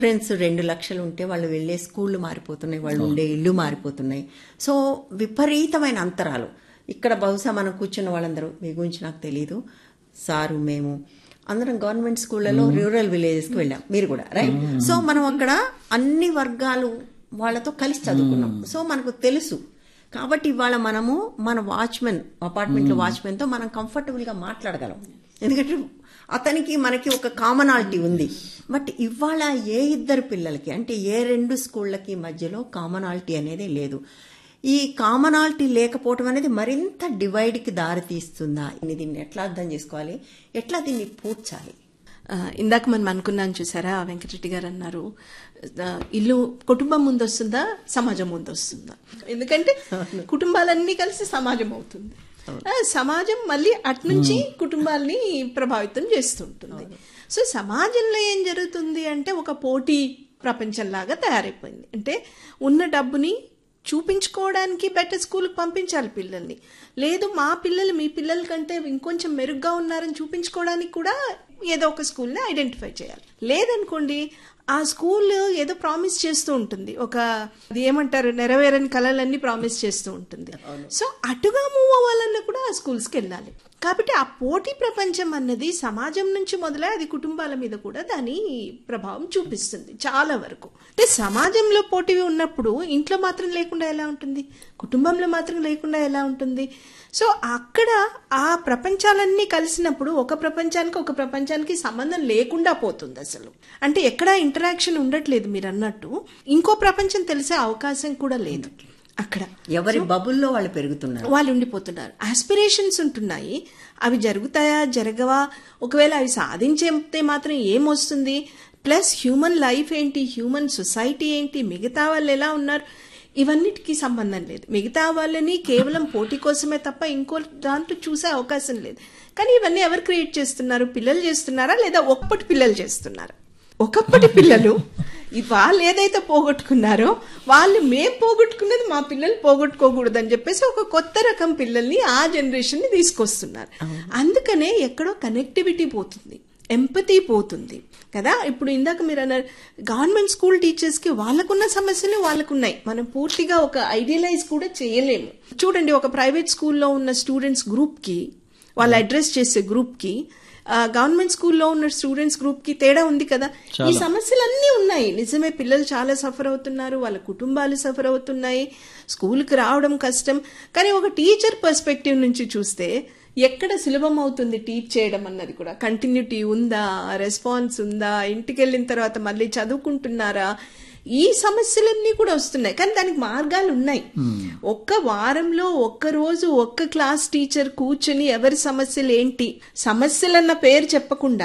friends రెండు లక్షలు ఉంటే వాళ్ళు వెళ్ళే స్కూళ్ళు మారిపోతున్నాయి వాళ్ళు ఉండే ఇల్లు మారిపోతున్నాయి సో విపరీతమైన అంతరాలు ఇక్కడ బహుశా మనం కూర్చున్న వాళ్ళందరూ మీ గురించి నాకు తెలియదు సారు మేము అందరం గవర్నమెంట్ స్కూళ్ళలో రూరల్ విలేజెస్కి వెళ్ళాం మీరు కూడా రైట్ సో మనం అక్కడ అన్ని వర్గాలు వాళ్ళతో కలిసి చదువుకున్నాం సో మనకు తెలుసు కాబట్టి ఇవాళ మనము మన వాచ్మెన్ అపార్ట్మెంట్లో వాచ్మెన్తో మనం కంఫర్టబుల్గా మాట్లాడగలం ఎందుకంటే అతనికి మనకి ఒక కామనాలిటీ ఉంది బట్ ఇవాళ ఏ ఇద్దరు పిల్లలకి అంటే ఏ రెండు స్కూళ్ళకి మధ్యలో కామనాలిటీ అనేది లేదు ఈ కామనాలిటీ లేకపోవటం అనేది మరింత డివైడ్కి దారి తీస్తుందా దీన్ని ఎట్లా అర్థం చేసుకోవాలి ఎట్లా దీన్ని పూడ్చాలి ఆ, ఇందాక మనం అనుకున్నాం చూసారా వెంకటరెడ్డి గారు అన్నారు ఆ, ఇల్లు కుటుంబం ముందు వస్తుందా సమాజం ముందు వస్తుందా ఎందుకంటే కుటుంబాలన్నీ కలిసి సమాజం అవుతుంది ఆ, సమాజం మళ్ళీ అటు నుంచి కుటుంబాల్ని ప్రభావితం చేస్తుంటుంది సో సమాజంలో ఏం జరుగుతుంది అంటే ఒక పోటీ ప్రపంచంలాగా తయారైపోయింది అంటే ఉన్న డబ్బుని చూపించుకోవడానికి బెటర్ స్కూల్కి పంపించాలి పిల్లల్ని లేదు మా పిల్లలు మీ పిల్లల కంటే ఇంకొంచెం మెరుగ్గా ఉన్నారని చూపించుకోవడానికి కూడా ఏదో ఒక స్కూల్ని ఐడెంటిఫై చేయాలి లేదనుకోండి ఆ స్కూల్ ఏదో ప్రామిస్ చేస్తూ ఉంటుంది ఒక అది ఏమంటారు నెరవేరని కళలన్నీ ప్రామిస్ చేస్తూ ఉంటుంది సో అటుగా మూవ్ అవ్వాలన్నా కూడా ఆ స్కూల్స్కి వెళ్ళాలి కాబట్టి ఆ పోటీ ప్రపంచం అన్నది సమాజం నుంచి మొదలై అది కుటుంబాల మీద కూడా దాని ప్రభావం చూపిస్తుంది చాలా వరకు అంటే సమాజంలో పోటీ ఉన్నప్పుడు ఇంట్లో మాత్రం లేకుండా ఎలా ఉంటుంది కుటుంబంలో మాత్రం లేకుండా ఎలా ఉంటుంది సో అక్కడ ఆ ప్రపంచాలన్నీ కలిసినప్పుడు ఒక ప్రపంచానికి ఒక ప్రపంచానికి సంబంధం లేకుండా పోతుంది అసలు అంటే ఎక్కడా ఇంటరాక్షన్ ఉండట్లేదు మీరు అన్నట్టు ఇంకో ప్రపంచం తెలిసే అవకాశం కూడా లేదు అక్కడ ఎవరి బబుల్లో వాళ్ళు పెరుగుతున్నారు వాళ్ళు ఉండిపోతున్నారు ఆస్పిరేషన్స్ ఉంటున్నాయి అవి జరుగుతాయా జరగవా ఒకవేళ అవి సాధించేస్తే మాత్రం ఏమొస్తుంది ప్లస్ హ్యూమన్ లైఫ్ ఏంటి హ్యూమన్ సొసైటీ ఏంటి మిగతా వాళ్ళు ఎలా ఉన్నారు ఇవన్నిటికీ సంబంధం లేదు మిగతా వాళ్ళని కేవలం పోటీ కోసమే తప్ప ఇంకో దాంట్లో చూసే అవకాశం లేదు కానీ ఇవన్నీ ఎవరు క్రియేట్ చేస్తున్నారు పిల్లలు చేస్తున్నారా లేదా ఒక్కటి పిల్లలు చేస్తున్నారా ఒకప్పటి పిల్లలు ఈ వాళ్ళు ఏదైతే పోగొట్టుకున్నారో వాళ్ళు మేం పోగొట్టుకున్నది మా పిల్లలు పోగొట్టుకోకూడదు అని చెప్పేసి ఒక కొత్త రకం పిల్లల్ని ఆ జనరేషన్ ని తీసుకొస్తున్నారు అందుకనే ఎక్కడో కనెక్టివిటీ పోతుంది ఎంపతి పోతుంది కదా ఇప్పుడు ఇందాక మీరు అన్నారు గవర్నమెంట్ స్కూల్ టీచర్స్ కి వాళ్ళకున్న సమస్యలు వాళ్ళకున్నాయి మనం పూర్తిగా ఒక ఐడియలైజ్ కూడా చేయలేము చూడండి ఒక ప్రైవేట్ స్కూల్లో ఉన్న స్టూడెంట్స్ గ్రూప్ కి వాళ్ళు అడ్రస్ చేసే గ్రూప్ కి ఆ, గవర్నమెంట్ స్కూల్లో ఉన్న స్టూడెంట్స్ గ్రూప్ కి తేడా ఉంది కదా ఈ సమస్యలన్నీ ఉన్నాయి నిజమే పిల్లలు చాలా సఫర్ అవుతున్నారు వాళ్ళ కుటుంబాలు సఫర్ అవుతున్నాయి స్కూల్కి రావడం కష్టం కానీ ఒక టీచర్ పర్స్పెక్టివ్ నుంచి చూస్తే ఎక్కడ సులభం అవుతుంది టీచ్ చేయడం అన్నది కూడా కంటిన్యూటీ ఉందా రెస్పాన్స్ ఉందా ఇంటికి వెళ్ళిన తర్వాత మళ్ళీ చదువుకుంటున్నారా ఈ సమస్యలన్నీ కూడా వస్తున్నాయి కానీ దానికి మార్గాలు ఉన్నాయి ఒక్క వారంలో ఒక్క రోజు ఒక్క క్లాస్ టీచర్ కూర్చుని ఎవరి సమస్యలు ఏంటి సమస్యలన్న పేరు చెప్పకుండా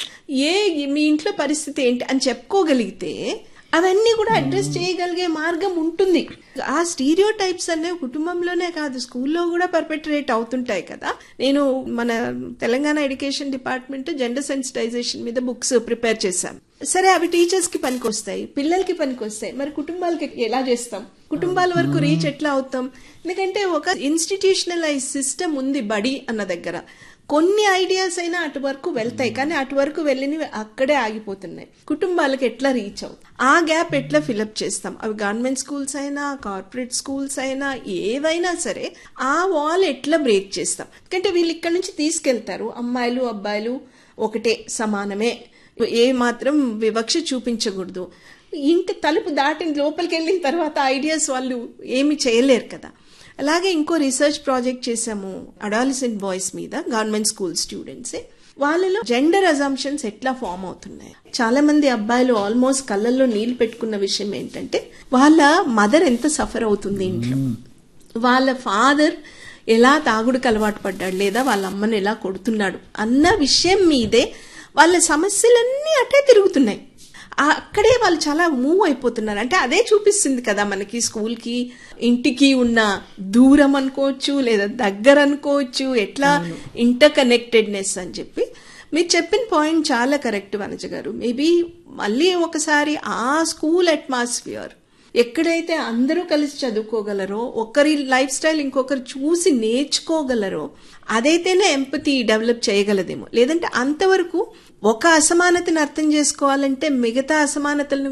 ఏ మీ ఇంట్లో పరిస్థితి ఏంటి అని చెప్పుకోగలిగితే అవన్నీ కూడా అడ్రస్ చేయగలిగే మార్గం ఉంటుంది ఆ స్టీరియో టైప్స్ అనేవి కుటుంబంలోనే కాదు స్కూల్లో కూడా పర్పెట్రేట్ అవుతుంటాయి కదా నేను మన Telangana education department gender sensitization మీద బుక్స్ ప్రిపేర్ చేశాం సరే అవి టీచర్స్ కి పనికొస్తాయి పిల్లలకి పనికొస్తాయి మరి కుటుంబాలకి ఎలా చేస్తాం కుటుంబాల వరకు రీచ్ ఎట్లా అవుతాం ఎందుకంటే ఒక ఇన్స్టిట్యూషనలైజ్ సిస్టమ్ ఉంది బడి అన్న దగ్గర కొన్ని ఐడియాస్ అయినా అటు వరకు వెళ్తాయి కానీ అటు వరకు వెళ్ళినవి అక్కడే ఆగిపోతున్నాయి కుటుంబాలకు ఎట్లా రీచ్ అవుతాం ఆ గ్యాప్ ఎట్లా ఫిలప్ చేస్తాం అవి గవర్నమెంట్ స్కూల్స్ అయినా కార్పొరేట్ స్కూల్స్ అయినా ఏవైనా సరే ఆ వాల్ ఎట్లా బ్రేక్ చేస్తాం ఎందుకంటే వీళ్ళు ఇక్కడ నుంచి తీసుకెళ్తారు అమ్మాయిలు అబ్బాయిలు ఒకటే సమానమే ఏ మాత్రం వివక్ష చూపించకూడదు ఇంటి తలుపు దాటిన లోపలికి వెళ్ళిన తర్వాత ఐడియాస్ వాళ్ళు ఏమి చేయలేరు కదా అలాగే ఇంకో రీసెర్చ్ ప్రాజెక్ట్ చేసాము అడాలిసెంట్ బాయ్స్ మీద గవర్నమెంట్ స్కూల్ స్టూడెంట్సే వాళ్ళలో జెండర్ అజంప్షన్స్ ఎట్లా ఫామ్ అవుతున్నాయి చాలా మంది అబ్బాయిలు ఆల్మోస్ట్ కళ్ళల్లో నీళ్లు పెట్టుకున్న విషయం ఏంటంటే వాళ్ళ మదర్ ఎంత సఫర్ అవుతుంది ఇంట్లో వాళ్ళ ఫాదర్ ఎలా తాగుడుకు అలవాటు పడ్డాడు లేదా వాళ్ళ అమ్మని ఎలా కొడుతున్నాడు అన్న విషయం మీదే వాళ్ళ సమస్యలన్నీ అటే తిరుగుతున్నాయి ఆ అక్కడే వాళ్ళు చాలా మూవ్ అయిపోతున్నారు అంటే అదే చూపిస్తుంది కదా మనకి స్కూల్ కి ఇంటికి ఉన్న దూరం అనుకోవచ్చు లేదా దగ్గర అనుకోవచ్చు ఎట్లా ఇంటర్ కనెక్టెడ్నెస్ అని చెప్పి మీరు చెప్పిన పాయింట్ చాలా కరెక్ట్ వనజ గారు మేబీ మళ్ళీ ఒకసారి ఆ స్కూల్ అట్మాస్ఫియర్ ఎక్కడైతే అందరూ కలిసి చదువుకోగలరో ఒకరి లైఫ్ స్టైల్ ఇంకొకరు చూసి నేర్చుకోగలరో అదైతేనే ఎంపతి డెవలప్ చేయగలదేమో లేదంటే అంతవరకు ఒక అసమానతను అర్థం చేసుకోవాలంటే మిగతా అసమానతలను